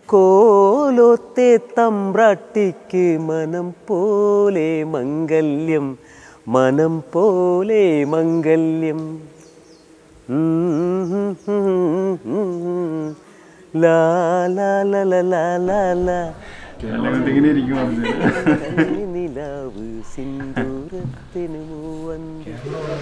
കോലൊത്തെ തമ്പ്രാട്ടിക്ക് മനം പോലെ മംഗല്യം മനം പോലെ മംഗല്യം ലാ ലാ ലാ ലാ ലാ ലാ ലാ ഇങ്ങനെ ഇരിക്കും നിലാവ് സിന്ദൂരത്തിന് മൂവന്തി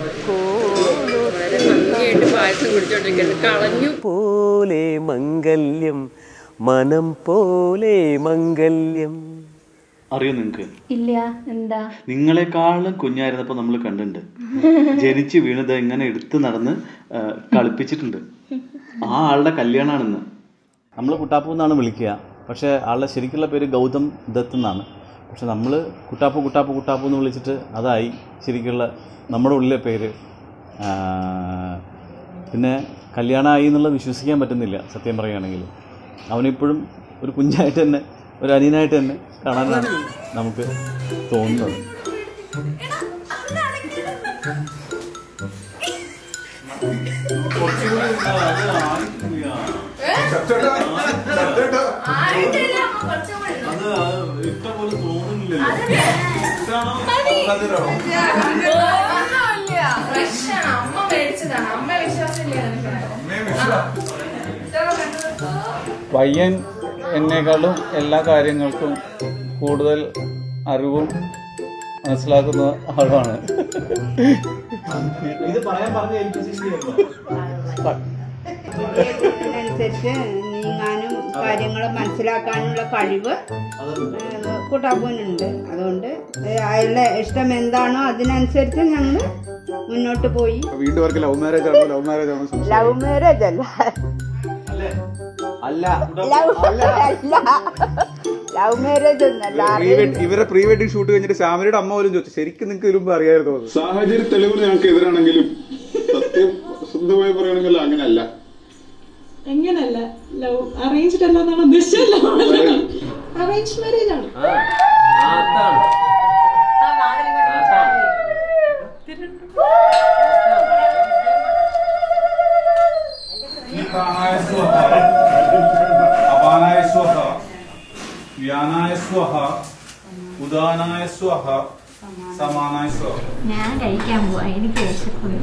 ഭംഗിയായിട്ട് പായസം കുടിച്ചോണ്ടിരിക്കുന്നത് കളഞ്ഞു പോലെ മംഗല്യം മനം പോലെ മംഗല്യം അറിയോ നിങ്ങൾക്ക് ഇല്ല എന്താ നിങ്ങളെക്കാളും കുഞ്ഞായിരുന്നപ്പോൾ നമ്മൾ കണ്ടിട്ടുണ്ട് ജനിച്ച് വീണത് ഇങ്ങനെ എടുത്ത് നടന്ന് ആ, കളിപ്പിച്ചിട്ടുണ്ട് ആ ആളുടെ കല്യാണമാണെന്ന് നമ്മൾ കുട്ടാപ്പു എന്നാണ് വിളിക്കുക പക്ഷേ ആളുടെ ശരിക്കുള്ള പേര് ഗൗതം ദത്ത് എന്നാണ് പക്ഷെ നമ്മൾ കുട്ടാപ്പു കുട്ടാപ്പു കുട്ടാപ്പു എന്ന് വിളിച്ചിട്ട് അതായി ശരിക്കുള്ള നമ്മുടെ ഉള്ളിലെ പേര് ആ, പിന്നെ കല്യാണമായി എന്നുള്ളത് വിശ്വസിക്കാൻ പറ്റുന്നില്ല സത്യം പറയുകയാണെങ്കിൽ അവനിപ്പോഴും ഒരു കുഞ്ഞായിട്ട് തന്നെ ഒരു അനിയനായിട്ട് തന്നെ കാണാനാണ് നമുക്ക് തോന്നുന്നത് അമ്മ മേടിച്ചതാണ് അമ്മ വിശ്വാസമില്ല പയ്യൻ എന്നെക്കാളും എല്ലാ കാര്യങ്ങൾക്കും കൂടുതൽ അറിവും മനസ്സിലാക്കുന്ന ആളാണ് ഇത് പറയാൻ പറഞ്ഞ അനുസരിച്ച് നീങ്ങാനും കാര്യങ്ങൾ മനസ്സിലാക്കാനുള്ള കഴിവ് കുട്ടാപ്പൂനുണ്ട് അതുകൊണ്ട് അയാളുടെ ഇഷ്ടം എന്താണോ അതിനനുസരിച്ച് ഞങ്ങൾ മുന്നോട്ട് പോയി വീണ്ടും അവർക്ക് ലവ് മാരേജ് ആണോ ലവ് മാരേജ് ആണോ സംശയം. ലവ് മാരേജ് അല്ല അല്ല ലവ് അല്ല ലവ് മാരേജ് ഒന്നല്ല പ്രീ വെഡ്- ഇവരെ പ്രീ വെഡിങ് ഷൂട്ട് കഴിഞ്ഞിട്ട് ശ്യാമലയുടെ അമ്മ പോലും ചോദിച്ചു ശരിക്കും നിങ്ങൾക്ക് ഇതിലുമ്പ് അറിയായിരുന്നു അത് സാഹചര്യ തെളിവുകൾ ഞങ്ങൾക്ക് എതിരാണെങ്കിലും സത്യം ശുദ്ധമായി പറയുകയാണെങ്കിൽ അങ്ങനെയല്ല എങ്ങനല്ല ലവ് അറേഞ്ച്ഡ് അല്ലെന്നാണ് ഉദ്ദേശിച്ചല്ലോ അറേഞ്ച് മാരേജ് ആണ് പ്രാണായ സ്വഹ അപാനായ സ്വഹ വ്യാനായ സ്വഹ ഉദാനായ സ്വഹ സമാനായ സ്വഹ ഞാൻ കഴിക്കാൻ പോവാ എനിക്ക് വിശക്കുന്നു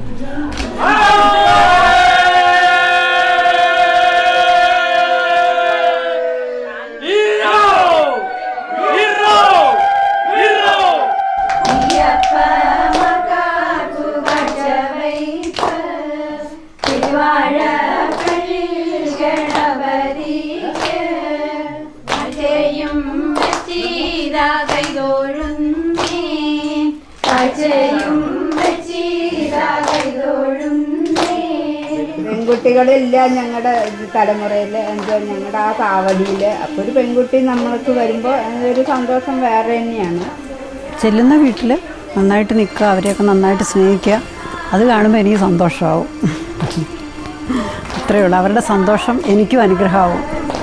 പെൺകുട്ടികളില്ല ഞങ്ങളുടെ തലമുറയിൽ എന്തോ ഞങ്ങളുടെ ആ കാവടിയിൽ അപ്പോൾ ഒരു പെൺകുട്ടി നമ്മൾക്ക് വരുമ്പോൾ ഒരു സന്തോഷം വേറെ തന്നെയാണ് ചെല്ലുന്ന വീട്ടിൽ നന്നായിട്ട് നിൽക്കുക അവരെയൊക്കെ നന്നായിട്ട് സ്നേഹിക്കുക അത് കാണുമ്പോൾ എനിക്ക് സന്തോഷമാവും അത്രയേ ഉള്ളൂ അവരുടെ സന്തോഷം എനിക്കും അനുഗ്രഹമാവും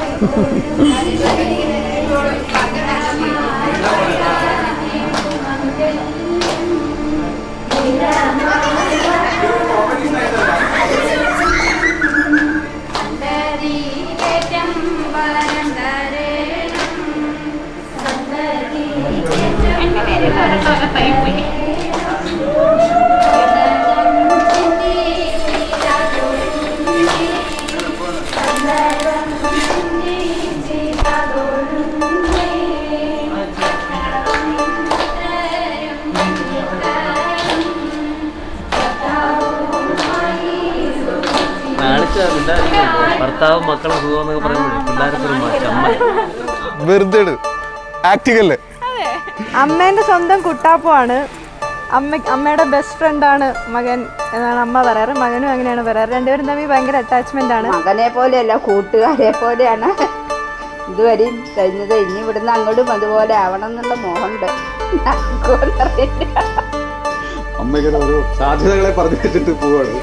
ഭർത്താവ് മക്കളെ സുഖം എന്നൊക്കെ പറയുമ്പോഴേ പിള്ളേരൊക്കെ ഒരു ചമ്മ വെറുതെ ആക്ടിംഗ് അല്ലേ അമ്മേന്റെ സ്വന്തം കുട്ടാപ്പമാണ് അമ്മ അമ്മയുടെ ബെസ്റ്റ് ഫ്രണ്ടാണ് മകൻ എന്നാണ് അമ്മ പറയാറ് മകനും അങ്ങനെയാണ് പറയാറ് രണ്ടുപേരും തമ്മിൽ ഭയങ്കര അറ്റാച്ച്മെന്റ് ആണ് മകനെ പോലെയല്ല കൂട്ടുകാരെ പോലെയാണ് ഇതുവരെയും കഴിഞ്ഞത് ഇനി ഇവിടുന്ന് അങ്ങോട്ടും അതുപോലെ ആവണം എന്നുള്ള മോഹമുണ്ട് നടക്കുമെന്നറിയില്ല. അമ്മയ്ക്ക് ഓരോ സാധ്യതകളെ പറഞ്ഞു വെച്ചിട്ട് പോവാണ്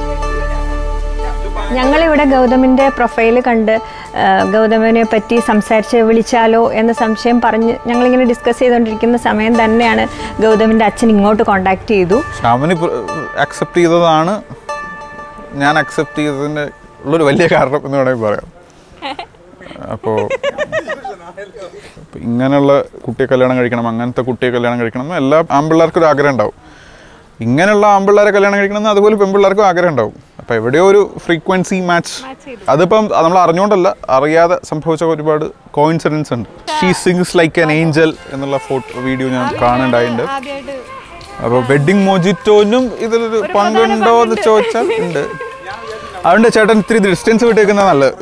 ഞങ്ങളിവിടെ ഗൗതമിന്റെ പ്രൊഫൈൽ കണ്ട് ആ, ഗൗതമിനെ പറ്റി സംസാരിച്ച് വിളിച്ചാലോ എന്ന സംശയം പറഞ്ഞ് ഞങ്ങളിങ്ങനെ ഡിസ്കസ് ചെയ്തുകൊണ്ടിരിക്കുന്ന സമയം തന്നെയാണ് ഗൗതമിന്റെ അച്ഛൻ ഇങ്ങോട്ട് കോണ്ടാക്ട് ചെയ്തു ശ്യാമിന് അക്സെപ്റ്റ് ചെയ്തതാണ് ഞാൻ അക്സെപ്റ്റ് ചെയ്തതിൻ്റെ ഉള്ളൊരു വലിയ കാരണം എന്ന് വേണമെങ്കിൽ പറയാം അപ്പോൾ ഇങ്ങനെയുള്ള കുട്ടിയെ കല്യാണം കഴിക്കണം അങ്ങനത്തെ കുട്ടിയെ കല്യാണം കഴിക്കണം എന്ന് എല്ലാ ആൺപിള്ളേർക്കും ഒരു ആഗ്രഹം ഉണ്ടാവും ഇങ്ങനെയുള്ള ആൺപിള്ളേരെ കല്യാണം കഴിക്കണം എന്ന് അതുപോലെ പെൺപിള്ളേർക്കും ആഗ്രഹം ഉണ്ടാവും അപ്പോൾ എവിടെയോ ഒരു ഫ്രീക്വൻസി മാച്ച് അതിപ്പം നമ്മൾ അറിഞ്ഞുകൊണ്ടല്ല അറിയാതെ സംഭവിച്ച ഒരുപാട് കോയിൻസിഡൻസ് ഉണ്ട് she sings like an angel എന്നുള്ള ഫോട്ടോ വീഡിയോ ഞാൻ കാണുന്നുണ്ടായിട്ടുണ്ട് അപ്പോൾ വെഡിങ് മോജിറ്റോനും ഇതിലൊരു പങ്കുണ്ടോ എന്ന് ചോദിച്ചാൽ ഉണ്ട് അതുകൊണ്ട് ചേട്ടൻ ഇത്തിരി ഡിസ്റ്റൻസ് വിട്ടേക്കുന്നത് നല്ലത്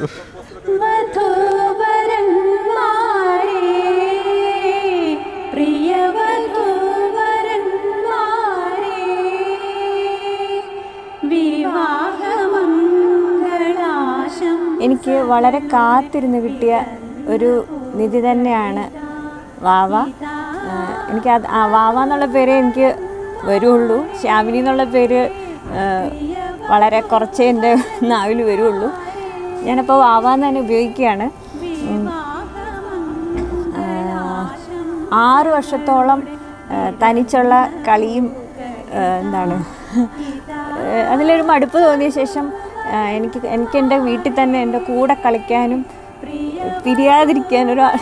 എനിക്ക് വളരെ കാത്തിരുന്ന് കിട്ടിയ ഒരു നിധി തന്നെയാണ് വാവ ആ, എനിക്ക് അത് ആ വാവ എന്നുള്ള പേര് എനിക്ക് വരുള്ളൂ ശ്യാമിനി എന്നുള്ള പേര് ആ, വളരെ കുറച്ചേ എൻ്റെ നാവിൽ വരുള്ളൂ ഞാനിപ്പോൾ വാവ എന്ന് തന്നെ ഉപയോഗിക്കുകയാണ് ഉം. ആ, ആറ് വർഷത്തോളം ആ, തനിച്ചുള്ള കളിയും ആ, എന്താണ് ആ, അതിലൊരു മടുപ്പ് തോന്നിയ ശേഷം ആ, എനിക്ക് എനിക്ക് എൻ്റെ വീട്ടിൽ തന്നെ എൻ്റെ കൂടെ കളിക്കാനും പിരിയാതിരിക്കാനൊരു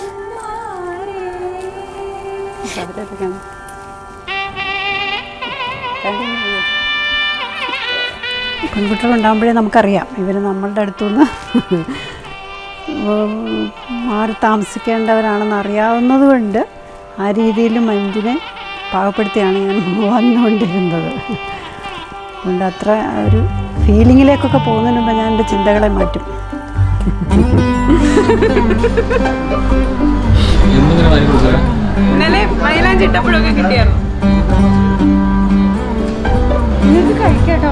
പെൺകുട്ടികൾ ഉണ്ടാകുമ്പോഴേ നമുക്കറിയാം ഇവർ നമ്മളുടെ അടുത്തുനിന്ന് മാറി താമസിക്കേണ്ടവരാണെന്ന് അറിയാവുന്നത് കൊണ്ട് ആ രീതിയിൽ മഞ്ജിനെ പാകപ്പെടുത്തിയാണ് ഞാൻ വന്നുകൊണ്ടിരുന്നത് അതുകൊണ്ട് അത്ര ഒരു ഫീലിങ്ങിലേക്കൊക്കെ പോകുന്നതിന് മുമ്പ് ഞാൻ എൻ്റെ ചിന്തകളെ മാറ്റും ഇന്നലെ മൈലാഞ്ചി ഇട്ടപ്പോഴൊക്കെ കിട്ടിയായിരുന്നു കഴിക്കട്ടോ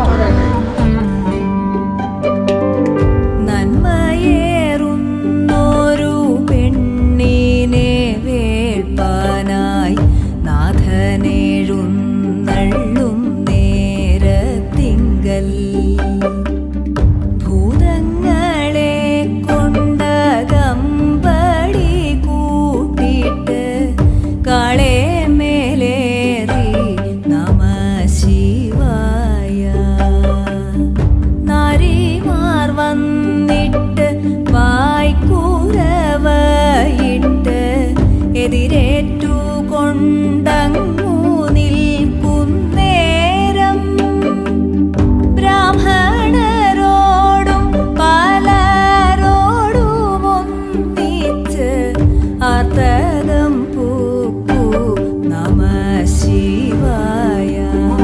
നന്മയേറുന്നൊരു പെണ്ണിനെ വേൾപ്പാനായി നാഥനേഴുന്നള്ളും നേരത്തിങ്കൽ ഭൂതങ്ങളെ കൊണ്ടകമ്പടി കൂട്ടിട്ട് കാളെ മേലേറി നമ ശിവായ നാരിമാർ വന്നിട്ട് വായ്ക്കൂരവയിട്ട് എതിരേറ്റു കൊണ്ടങ്ങു നിൽക്കുന്നേരം ബ്രാഹ്മണരോടും പലരോടും ഒന്നിച്ച് ആർത്തകം പൂക്കു നമ ശിവായ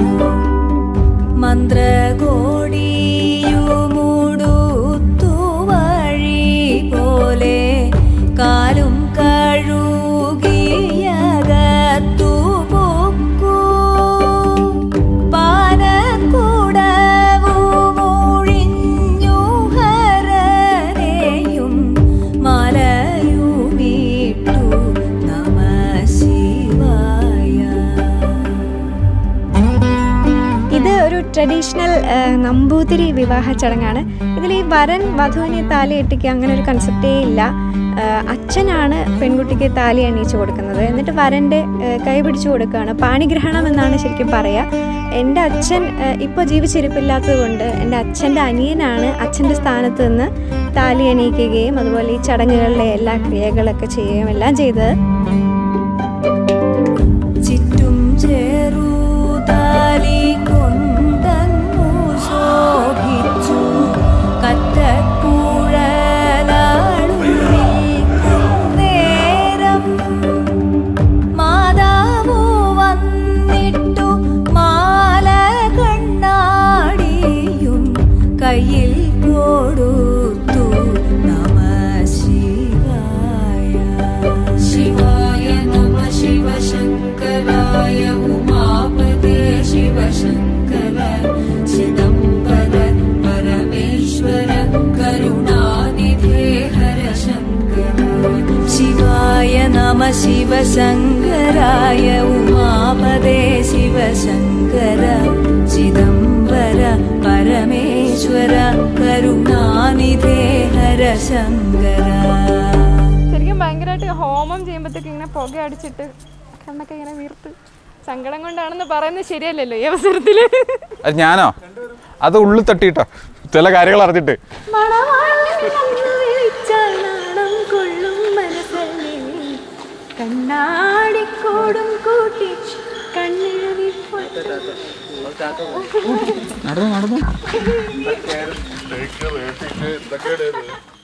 മന്ത്രകോടിയുമുടുത്തു വഴി പോലെ കാലും കഴുകിയകത്തു പൊക്കൂ പാനക്കുടവുമൊഴിഞ്ഞു ഹരനെയും മാലയുമിട്ടു നമ ശിവായ ഇത് ഒരു ട്രഡീഷണൽ നമ്പൂതിരി വിവാഹ ചടങ്ങാണ് ഇതിൽ ഈ വരൻ വധുവിനെ താലി കെട്ടിക്കുക അങ്ങനെ ഒരു കൺസെപ്റ്റേ ഇല്ല ആ, അച്ഛനാണ് പെൺകുട്ടിക്ക് താലി അണിയിച്ചു കൊടുക്കുന്നത് എന്നിട്ട് വരൻ്റെ കൈ പിടിച്ചു കൊടുക്കുകയാണ് പാണിഗ്രഹണം എന്നാണ് ശരിക്കും പറയുക എൻ്റെ അച്ഛൻ ഇപ്പോൾ ജീവിച്ചിരിപ്പില്ലാത്തത് കൊണ്ട് എൻ്റെ അച്ഛൻ്റെ അനിയനാണ് അച്ഛൻ്റെ സ്ഥാനത്ത് നിന്ന് താലി അണിയിക്കുകയും അതുപോലെ ഈ ചടങ്ങുകളിലെ എല്ലാ ക്രിയകളൊക്കെ ചെയ്യുകയും എല്ലാം ചെയ്തത് ചുറ്റും ചേറുതാലി കൊണ്ടങ്ങു ശോഭിച്ചു കറ്റക്കുഴലാളും നിൽക്കുന്നേരം മാതാവു വന്നിട്ടു മാല കണ്ണാടിയും കയ്യിൽ കൊടുത്തു നമ ശിവായ ശിവായ നമ ശിവശങ്കരായ ഉമാപദേ ശിവശങ്കര ചിദംബര പരമേശ്വര കരുണാനിധേ ഹര ശങ്കര ശിവായ നമ ശിവശങ്കരായ ഉമാപദേ ശിവശങ്കര ചിദംബര പരമേശ്വര കരുണാനിധേ ഹര ശങ്കര ശരിക്കും ഭയങ്കരമായിട്ട് ഹോമം ചെയ്യുമ്പോഴത്തേക്ക് ഇങ്ങനെ പുക അടിച്ചിട്ട് കണ്ണൊക്കെ ഇങ്ങനെ വീർത്ത് സങ്കടം കൊണ്ടാണെന്ന് പറയുന്നത് ശരിയല്ലല്ലോ ഈ അവസരത്തില് അത് ഞാനോ അത് ഉള്ളിൽ തട്ടിയിട്ടോ ചില കാര്യങ്ങൾ അറിഞ്ഞിട്ട് മണവാളൻ വന്നു വിളിച്ചാൽ നടന്നു നടന്നു ഇതൊക്കെയാണ്